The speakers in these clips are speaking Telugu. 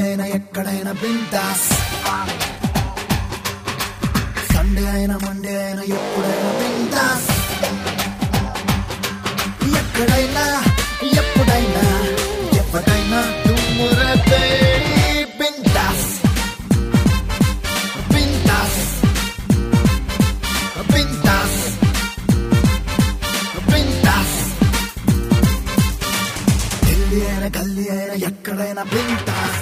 అయినా ఎక్కడైనా బిందాస్ సండే అయినా మండే అయినా ఎప్పుడైనా బిందాస్ ఎక్కడైనా ఎప్పుడైనా ఎవరైనా దుమ్మురపే బిందాస్ బిందాస్ బిందాస్ బిందాస్ ఢిల్లీ అయినా గల్లీ అయినా ఎక్కడైనా బిందాస్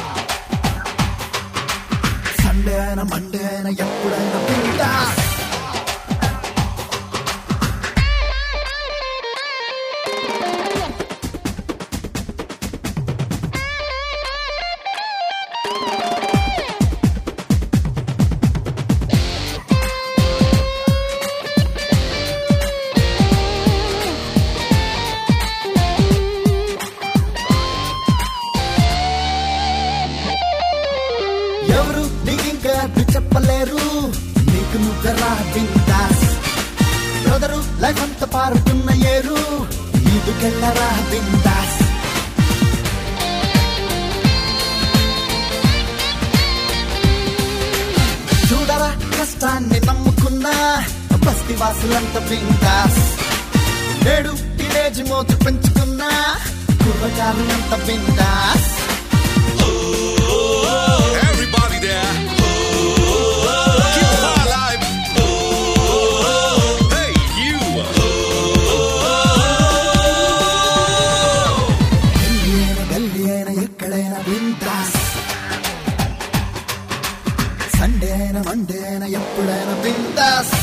సండే అయినా మండే అయినా ఎప్పుడైనా బిందాస్ ఎవరు నీకింకా అడ్డు చెప్పలేరు నీకు నువ్వెరా బిందాస్ బ్రదరు లైఫ్ అంతా పారుతున్న ఏరు ఈదుకెళ్ళరా బిందాస్ చూడరా కష్టాన్ని నమ్ముకున్నా బస్తి వాసులంతా బిందాస్ నేడు టీనేజ్ మోతు పెంచుకున్నా కుర్రకారులంత బిందాస్ Everybody there. Keep the fire alive. Hey, you. Delhi అయినా గల్లీ అయినా ఎక్కడైనా బిందాస్ సండే అయినా మండే అయినా ఎప్పుడైనా bindaas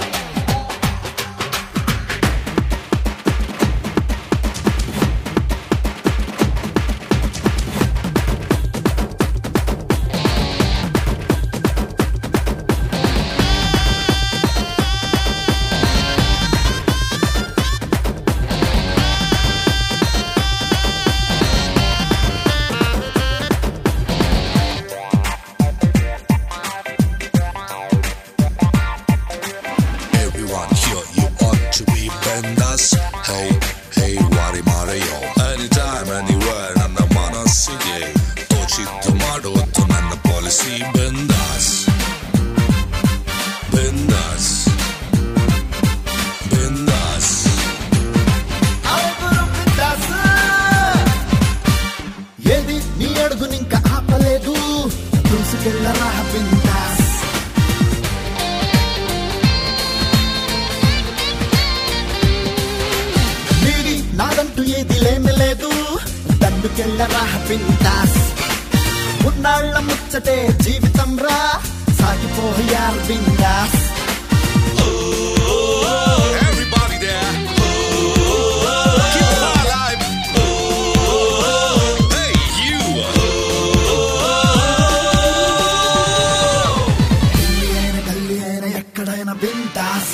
Everyone here, you ought to be bendas. Hey, hey, wari Mario. Anytime, anywhere, ನನ್ನ ಮನಸ್ಸಿಗೆ ತೋಚಿದ್ದು ಮಾಡುವುದು ನನ್ನ ಪಾಲಿಸಿ ಬೆಂದಾಸ್ ಬೆಂದಾಸ್ ಬೆಂದಾಸ್ అవును బిందాస్ ఏది నీ అడుగునింక ఆపలేదు దూసుకెళ్ళరా బిందాస్ నీది నాదంటూ ఏది లేని లేదు దండుకెళ్ళరా బిందాస్ ఉన్నాళ్ళ ముచ్చటే జీవితం రా సాగిపోయారు bindaas Everybody there. Keep the fire alive. Hey, you. Delhi అయినా గల్లీ అయినా ఎక్కడైనా బిందాస్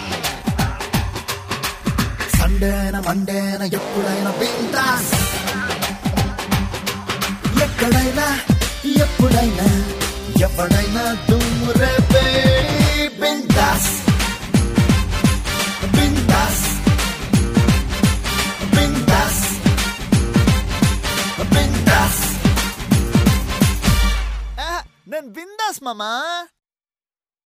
సండే అయినా మండే అయినా ఎప్పుడైనా బిందాస్ ఎక్కడైనా ఎప్పుడైనా ఎవడైనా దుమ్ము రేపే బిందాస్ బిందాస్ బిందాస్ బిందాస్ నేను బిందాస్ మామా